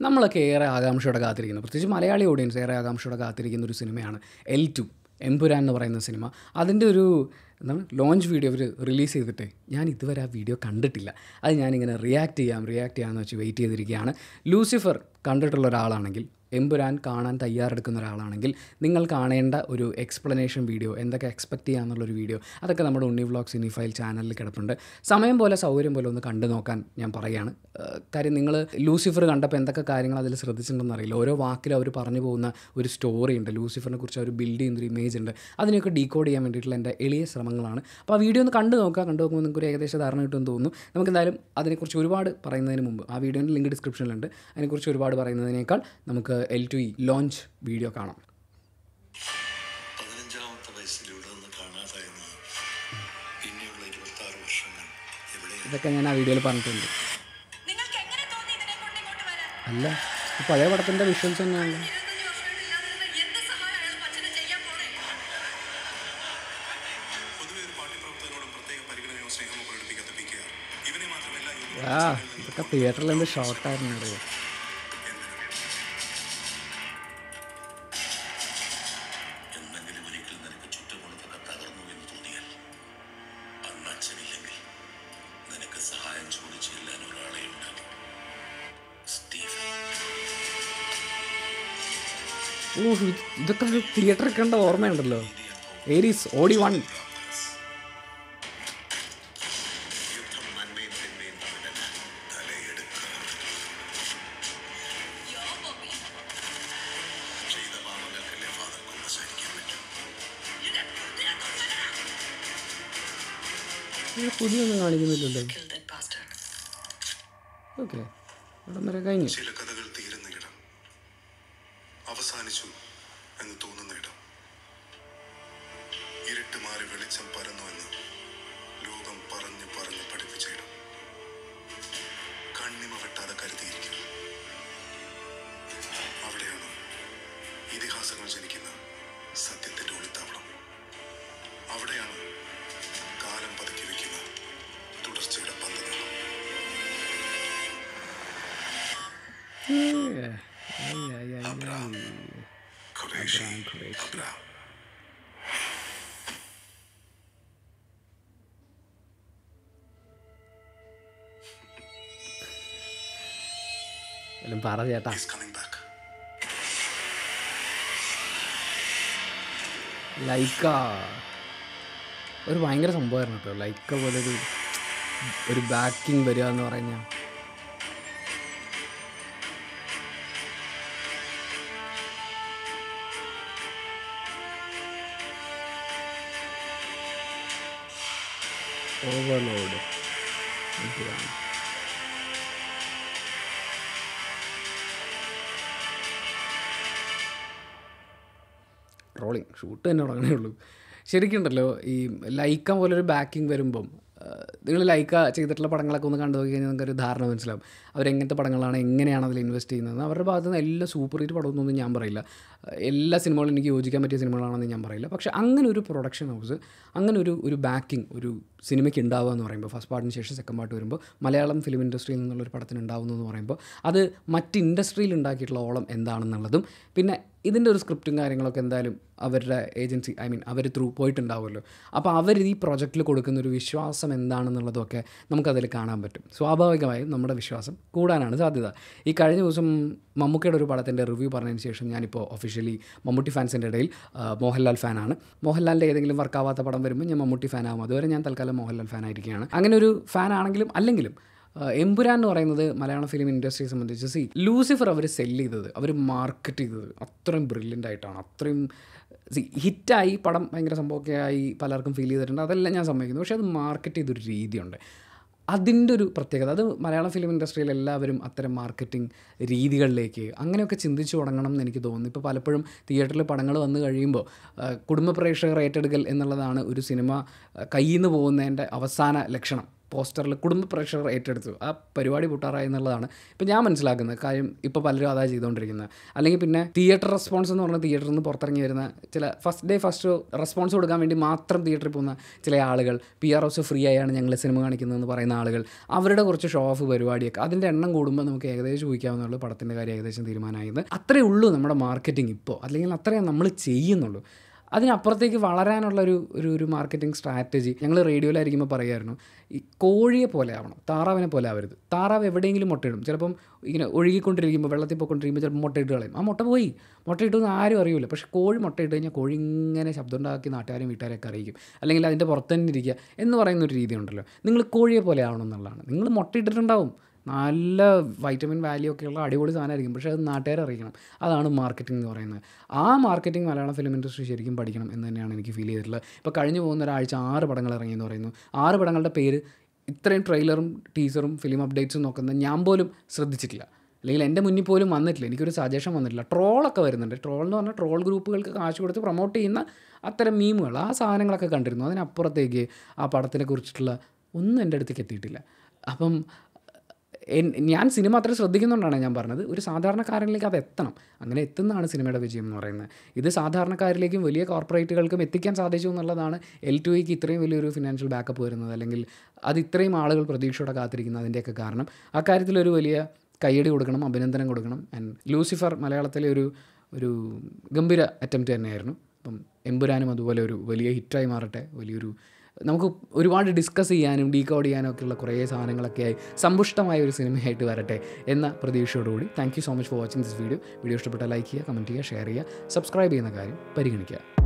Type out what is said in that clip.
നമ്മളൊക്കെ ഏറെ ആകാംക്ഷയോടെ കാത്തിരിക്കുന്നു പ്രത്യേകിച്ച് മലയാളി ഓഡിയൻസ് ഏറെ ആകാംക്ഷയോടെ കാത്തിരിക്കുന്ന ഒരു സിനിമയാണ് എൽ ടു എമ്പുരാൻ എന്ന് പറയുന്ന സിനിമ അതിൻ്റെ ഒരു എന്താണ് ലോഞ്ച് വീഡിയോ അവർ റിലീസ് ചെയ്തിട്ട് ഞാൻ ഇതുവരെ ആ വീഡിയോ കണ്ടിട്ടില്ല അത് ഞാനിങ്ങനെ റിയാക്ട് ചെയ്യാം റിയാക്ട് ചെയ്യാമെന്ന് വെച്ച് വെയിറ്റ് ചെയ്തിരിക്കുകയാണ് ലൂസിഫർ കണ്ടിട്ടുള്ള ഒരാളാണെങ്കിൽ എമ്പുരാൻ കാണാൻ തയ്യാറെടുക്കുന്ന ഒരാളാണെങ്കിൽ നിങ്ങൾ കാണേണ്ട ഒരു എക്സ്പ്ലനേഷൻ വീഡിയോ എന്തൊക്കെ എക്സ്പെക്റ്റ് ചെയ്യാന്നുള്ളൊരു വീഡിയോ അതൊക്കെ നമ്മുടെ ഉണ്ണി വ്ളോഗ്സ് ഇനി ഫയൽ ചാനലിൽ കിടപ്പുണ്ട് സമയം പോലെ സൗകര്യം പോലെ ഒന്ന് കണ്ടു നോക്കാൻ ഞാൻ പറയുകയാണ് ഏഹ് കാര്യം നിങ്ങൾ ലൂസിഫർ കണ്ടപ്പോൾ എന്തൊക്കെ കാര്യങ്ങൾ അതിൽ ശ്രദ്ധിച്ചിട്ടുണ്ടെന്ന് അറിയില്ല ഓരോ വാക്കിലും അവർ പറഞ്ഞു പോകുന്ന ഒരു സ്റ്റോറി ഉണ്ട് ലൂസിഫറിനെ കുറിച്ച് അവർ ബിൽഡ് ചെയ്യുന്ന ഒരു ഇമേജ് ഉണ്ട് അതിനെയൊക്കെ ഡീകോഡ് ചെയ്യാൻ വേണ്ടിയിട്ടുള്ള എൻ്റെ എളിയ ശ്രമങ്ങളാണ് അപ്പോൾ ആ വീഡിയോ ഒന്ന് കണ്ടു നോക്കുക കണ്ടു നോക്കുമ്പോൾ നിങ്ങൾക്ക് ഒരു ഏകദേശ ധാരണ കിട്ടുമെന്ന് തോന്നുന്നു നമുക്ക് എന്തായാലും അതിനെക്കുറിച്ച് ഒരുപാട് പറയുന്നതിന് മുമ്പ് ആ വീഡിയോൻ്റെ ലിങ്ക് ഡിസ്ക്രിപ്ഷനിലുണ്ട് അതിനെക്കുറിച്ച് ഒരുപാട് പറയുന്നതിനേക്കാൾ നമുക്ക് L two E launch video കാണാം പതിനഞ്ചാമത്തെ വയസ്സിൽ ഇവിടെ നിന്ന് കാണാതായ നീ പിന്നെയുള്ള ഇരുപത്തി ആറ് വർഷങ്ങൾ എവിടെയാണ് ഇതൊക്കെ ഞാൻ ആ വീഡിയോയിൽ പറഞ്ഞിട്ടുണ്ട് നിങ്ങൾക്ക് എങ്ങനെ തോന്നി ഇതിനെ കൊണ്ട് ഇങ്ങോട്ട് വരാൻ അല്ല ഈ പഴയ പടത്തിൻ്റെ വിഷ്വൽസ് തന്നെയാണ് ഇരുപത്തഞ്ച് വർഷമായിട്ട് ഇല്ലാതിരുന്ന എന്ത് സഹായം അയാൾ അച്ഛന് ചെയ്യാൻ പോണേ പൊതുവെ ഒരു പാർട്ടിപ്രവർത്തകനോട് പ്രത്യേക പരിഗണനയോ സ്നേഹമോ പ്രകടിപ്പിക്കാത്ത പി കെ ആർ ഇവനെ മാത്രമല്ല യൂത്ത് ആ ഇതൊക്കെ തിയേറ്ററിൽ എന്ത് ഷോർട്ടായിരുന്നു അറിയോ എന്തെങ്കിലും ഒരിക്കൽ നിനക്ക് ചുറ്റുമുള്ളതൊക്കെ തകർന്നു എന്ന് തോന്നിയാൽ അന്ന് അച്ഛനില്ലെങ്കിൽ നിനക്ക് സഹായം ചോദിച്ചു ചെല്ലാൻ ഒരാളെ ഉണ്ടാകും സ്റ്റീഫൻ ഓ ഇത് ഇതൊക്കെ ഒരു തിയേറ്ററിൽ കണ്ട ഓർമ്മയുണ്ടല്ലോ ഏരീസ് ഓടി വൺ യുദ്ധം നന്മയും തിന്മയും തമ്മിലല്ല തലയെടുക്കണം യോ ബോബി ചെയ്ത പാപങ്ങൾക്കല്ലേ ഫാദർ കുമ്പസാരിക്കാൻ പറ്റും ഇത് ഇതിനകത്തൊന്നല്ല. പുതിയൊന്നും കാണിക്കുന്നില്ലല്ലോ Kill that bastard. ഓക്കെ ഇവിടം വരെ കഴിഞ്ഞു ചില കഥകൾ തീരുന്ന ഇടം അവസാനിച്ചു എന്ന് തോന്നുന്ന ഇടം ഇരുട്ട് മാറി വെളിച്ചം പരന്നു എന്ന് ലോകം പറഞ്ഞു പറഞ്ഞു പഠിപ്പിച്ച ഇടം കണ്ണിമ വെട്ടാതെ കരുതിയിരിക്കും അവിടെയാണ് ഇതിഹാസങ്ങൾ ജനിക്കുന്ന സത്യത്തിന്റെ ഒളിത്താവളം അവിടെയാണ് കാലം പതുക്കി വെക്കുന്ന തുടർച്ചയുടെ പന്തങ്ങൾ ഖുറേഷി അബ്രാം എല്ലാം പറ ചേട്ടാ is coming back. ലൈക്ക ഒരു ഭയങ്കര സംഭവമായിരുന്നു കേട്ടോ ലൈക്ക പോലെ ഒരു ഒരു ബാക്കിംഗ് വരിക എന്ന് പറഞ്ഞാൽ ഓവർലോഡ് റോളിങ് ഷൂട്ട് തന്നെ തുടങ്ങണേ ഉള്ളൂ ശരിക്കുണ്ടല്ലോ ഈ ലൈക്ക പോലൊരു ബാക്കിംഗ് വരുമ്പം നിങ്ങൾ ലൈക്ക ചെയ്തിട്ടുള്ള പടങ്ങളൊക്കെ ഒന്ന് കണ്ടു നോക്കി കഴിഞ്ഞാൽ നിങ്ങൾക്കൊരു ധാരണ മനസ്സിലാവും അവരെങ്ങനത്തെ പടങ്ങളാണ് എങ്ങനെയാണ് അതിൽ ഇൻവെസ്റ്റ് ചെയ്യുന്നത് അവരുടെ ഭാഗത്ത് നിന്ന് എല്ലാ സൂപ്പർ ഹിറ്റ് പടമൊന്നും ഞാൻ പറയില്ല എല്ലാ സിനിമകളും എനിക്ക് യോജിക്കാൻ പറ്റിയ സിനിമകളാണെന്ന് ഞാൻ പറയില്ല പക്ഷേ അങ്ങനെ ഒരു പ്രൊഡക്ഷൻ ഹൗസ് അങ്ങനെ ഒരു ഒരു ബാക്കിംഗ് ഒരു സിനിമയ്ക്ക് ഉണ്ടാവുക എന്ന് പറയുമ്പോൾ ഫസ്റ്റ് പാർട്ടിന് ശേഷം സെക്കൻഡ് പാർട്ട് വരുമ്പോൾ മലയാളം ഫിലിം ഇൻഡസ്ട്രിയിൽ നിന്നുള്ളൊരു പടത്തിന് ഉണ്ടാവുന്നു എന്ന് പറയുമ്പോൾ അത് മറ്റ് ഇൻഡസ്ട്രിയിൽ ഉണ്ടാക്കിയിട്ടുള്ള ഓളം എന്താണെന്നുള്ളതും പിന്നെ ഇതിൻ്റെ ഒരു സ്ക്രിപ്റ്റും കാര്യങ്ങളൊക്കെ എന്തായാലും അവരുടെ ഏജൻസി ഐ മീൻ അവർ ത്രൂ പോയിട്ടുണ്ടാവുമല്ലോ അപ്പോൾ അവർ ഈ പ്രൊജക്റ്റിൽ കൊടുക്കുന്ന ഒരു വിശ്വാസം എന്താണെന്നുള്ളതൊക്കെ നമുക്കതിൽ കാണാൻ പറ്റും സ്വാഭാവികമായും നമ്മുടെ വിശ്വാസം കൂടാനാണ് സാധ്യത ഈ കഴിഞ്ഞ ദിവസം മമ്മൂക്കയുടെ ഒരു പടത്തിൻ്റെ റിവ്യൂ പറഞ്ഞതിന് ശേഷം ഞാനിപ്പോൾ ഒഫീഷ്യലി മമ്മൂട്ടി ഫാൻസിൻ്റെ ഇടയിൽ ആ, മോഹൻലാൽ ഫാനാണ് മോഹൻലാലിൻ്റെ ഏതെങ്കിലും വർക്കാവാത്ത പടം വരുമ്പോൾ ഞാൻ മമ്മൂട്ടി ഫാനാകും അതുവരെ ഞാൻ തൽക്കാലം മോഹൻലാൽ ഫാനായിരിക്കുകയാണ് അങ്ങനെ ഒരു ഫാനാണെങ്കിലും അല്ലെങ്കിലും ആ, എമ്പുരാൻ എന്ന് പറയുന്നത് മലയാളം ഫിലിം ഇൻഡസ്ട്രിയെ സംബന്ധിച്ച് സി ലൂസിഫർ അവർ സെല്ല് ചെയ്തത് അവർ മാർക്കറ്റ് ചെയ്തത് അത്രയും ബ്രില്യൻ്റ് ആയിട്ടാണ് അത്രയും സി ഹിറ്റായി പടം ഭയങ്കര സംഭവമൊക്കെ ആയി പലർക്കും ഫീൽ ചെയ്തിട്ടുണ്ട് അതെല്ലാം ഞാൻ സമ്മതിക്കുന്നു പക്ഷേ അത് മാർക്കറ്റ് ചെയ്തൊരു രീതിയുണ്ട് അതിൻ്റെ ഒരു പ്രത്യേകത അത് മലയാളം ഫിലിം ഇൻഡസ്ട്രിയിൽ എല്ലാവരും അത്തരം മാർക്കറ്റിംഗ് രീതികളിലേക്ക് അങ്ങനെയൊക്കെ ചിന്തിച്ചു തുടങ്ങണം എന്ന് എനിക്ക് തോന്നുന്നു ഇപ്പോൾ പലപ്പോഴും തിയേറ്ററിൽ പടങ്ങൾ വന്നു കഴിയുമ്പോൾ ആ, കുടുംബ പ്രേക്ഷകർ ഏറ്റെടുക്കൽ എന്നുള്ളതാണ് ഒരു സിനിമ ആ, കയ്യിൽ നിന്ന് പോകുന്നതിൻ്റെ അവസാന ലക്ഷണം പോസ്റ്ററിൽ കുടുംബ പ്രഷർ ഏറ്റെടുത്തു ആ പരിപാടി പൊട്ടാറായി എന്നുള്ളതാണ് ഇപ്പം ഞാൻ മനസ്സിലാക്കുന്നത് കാര്യം ഇപ്പോൾ പലരും അതാ ചെയ്തുകൊണ്ടിരിക്കുന്നത് അല്ലെങ്കിൽ പിന്നെ തിയേറ്റർ റെസ്പോൺസ് എന്ന് പറഞ്ഞാൽ തിയേറ്ററിൽ നിന്ന് പുറത്തിറങ്ങി വരുന്ന ചില ഫസ്റ്റ് ഡേ ഫസ്റ്റ് റെസ്പോൺസ് കൊടുക്കാൻ വേണ്ടി മാത്രം തിയേറ്ററിൽ പോകുന്ന ചില ആളുകൾ പി ആർ ഒസ് ഫ്രീ ആയാണ് ഞങ്ങൾ സിനിമ കാണിക്കുന്നതെന്ന് പറയുന്ന ആളുകൾ അവരുടെ കുറച്ച് ഷോ ഓഫ് പരിപാടിയൊക്കെ അതിൻ്റെ എണ്ണം കൂടുമ്പോൾ നമുക്ക് ഏകദേശം ഊഹിക്കാവുന്നുള്ളൂ പടത്തിൻ്റെ കാര്യം ഏകദേശം തീരുമാനമായത് അത്രേ ഉള്ളൂ നമ്മുടെ മാർക്കറ്റിംഗ് ഇപ്പോൾ അല്ലെങ്കിൽ അത്രയും നമ്മൾ ചെയ്യുന്നുള്ളൂ അതിനപ്പുറത്തേക്ക് വളരാനുള്ള ഒരു ഒരു ഒരു മാർക്കറ്റിംഗ് സ്ട്രാറ്റജി ഞങ്ങൾ റേഡിയോയിലായിരിക്കുമ്പോൾ പറയുമായിരുന്നു ഈ കോഴിയെ പോലെ ആവണം താറാവിനെ പോലെ ആവരുത് താറാവ് എവിടെയെങ്കിലും മുട്ടയിടും ചിലപ്പം ഇങ്ങനെ ഒഴുകിക്കൊണ്ടിരിക്കുമ്പോൾ വെള്ളത്തിൽ പോയിക്കൊണ്ടിരിക്കുമ്പോൾ ചിലപ്പോൾ മുട്ടയിട്ട് കളയും ആ മുട്ട പോയി മുട്ടയിട്ടൊന്നും ആരും അറിയില്ല പക്ഷേ കോഴി മുട്ടയിട്ട് കഴിഞ്ഞാൽ കോഴി ഇങ്ങനെ ശബ്ദം ഉണ്ടാക്കി നാട്ടുകാരും വീട്ടുകാരെയൊക്കെ അറിയിക്കും അല്ലെങ്കിൽ അതിൻ്റെ പുറത്ത് തന്നെ ഇരിക്കുക എന്ന് പറയുന്ന ഒരു രീതി ഉണ്ടല്ലോ നിങ്ങൾ കോഴിയെ പോലെ ആവണം എന്നുള്ളതാണ് നിങ്ങൾ മുട്ടയിട്ടിട്ടുണ്ടാവും നല്ല വൈറ്റമിൻ വാല്യൂ ഒക്കെയുള്ള അടിപൊളി സാധനമായിരിക്കും പക്ഷേ അത് നാട്ടുകാരെ അറിയിക്കണം അതാണ് മാർക്കറ്റിംഗ് എന്ന് പറയുന്നത് ആ മാർക്കറ്റിംഗ് മലയാളം ഫിലിം ഇൻഡസ്ട്രി ശരിക്കും പഠിക്കണം എന്ന് തന്നെയാണ് എനിക്ക് ഫീൽ ചെയ്തിട്ടുള്ളത് ഇപ്പോൾ കഴിഞ്ഞു പോകുന്ന ഒരാഴ്ച ആറ് പടങ്ങൾ ഇറങ്ങിയെന്ന് പറയുന്നു ആറ് പടങ്ങളുടെ പേര് ഇത്രയും ട്രെയിലറും ടീസറും ഫിലിം അപ്ഡേറ്റ്സും നോക്കുന്നത് ഞാൻ പോലും ശ്രദ്ധിച്ചിട്ടില്ല അല്ലെങ്കിൽ എൻ്റെ മുന്നിൽ പോലും വന്നിട്ടില്ല എനിക്കൊരു സജഷൻ വന്നിട്ടില്ല ട്രോളൊക്കെ വരുന്നുണ്ട് ട്രോൾ എന്ന് പറഞ്ഞാൽ ട്രോൾ ഗ്രൂപ്പുകൾക്ക് കാശ് കൊടുത്ത് പ്രൊമോട്ട് ചെയ്യുന്ന അത്തരം മീമുകൾ ആ സാധനങ്ങളൊക്കെ കണ്ടിരുന്നു അതിനപ്പുറത്തേക്ക് ആ പടത്തിനെ കുറിച്ചിട്ടുള്ള ഒന്നും എൻ്റെ അടുത്തേക്ക് എത്തിയിട്ടില്ല അപ്പം എൻ- ഞാൻ സിനിമ അത്ര ശ്രദ്ധിക്കുന്നുകൊണ്ടാണ് ഞാൻ പറഞ്ഞത് ഒരു സാധാരണക്കാരനിലേക്ക് അത് എത്തണം അങ്ങനെ എത്തുന്നതാണ് സിനിമയുടെ വിജയം എന്ന് പറയുന്നത് ഇത് സാധാരണക്കാരിലേക്കും വലിയ കോർപ്പറേറ്റുകൾക്കും എത്തിക്കാൻ സാധിച്ചു എന്നുള്ളതാണ് എൽ ടു ഇക്ക് ഇത്രയും വലിയൊരു ഫിനാൻഷ്യൽ ബാക്കപ്പ് വരുന്നത് അല്ലെങ്കിൽ അത് ഇത്രയും ആളുകൾ പ്രതീക്ഷയോടെ കാത്തിരിക്കുന്നത് അതിൻ്റെയൊക്കെ കാരണം അക്കാര്യത്തിലൊരു വലിയ കയ്യടി കൊടുക്കണം അഭിനന്ദനം കൊടുക്കണം ആൻഡ് ലൂസിഫർ മലയാളത്തിലെ ഒരു ഒരു ഗംഭീര അറ്റംപ്റ്റ് തന്നെയായിരുന്നു അപ്പം എമ്പുരാനും അതുപോലെ ഒരു വലിയ ഹിറ്റായി മാറട്ടെ വലിയൊരു നമുക്ക് ഒരുപാട് ഡിസ്കസ് ചെയ്യാനും ഡീകോഡ് ചെയ്യാനും ഒക്കെയുള്ള കുറേ സാധനങ്ങളൊക്കെ ആയി സമ്പുഷ്ടമായ ഒരു സിനിമയായിട്ട് വരട്ടെ എന്ന പ്രതീക്ഷയോടുകൂടി thank you so much for watching this video video ഇഷ്ടപ്പെട്ടാൽ ലൈക്ക് ചെയ്യുക കമൻറ്റ് ചെയ്യുക ഷെയർ ചെയ്യുക സബ്സ്ക്രൈബ് ചെയ്യുന്ന കാര്യം പരിഗണിക്കുക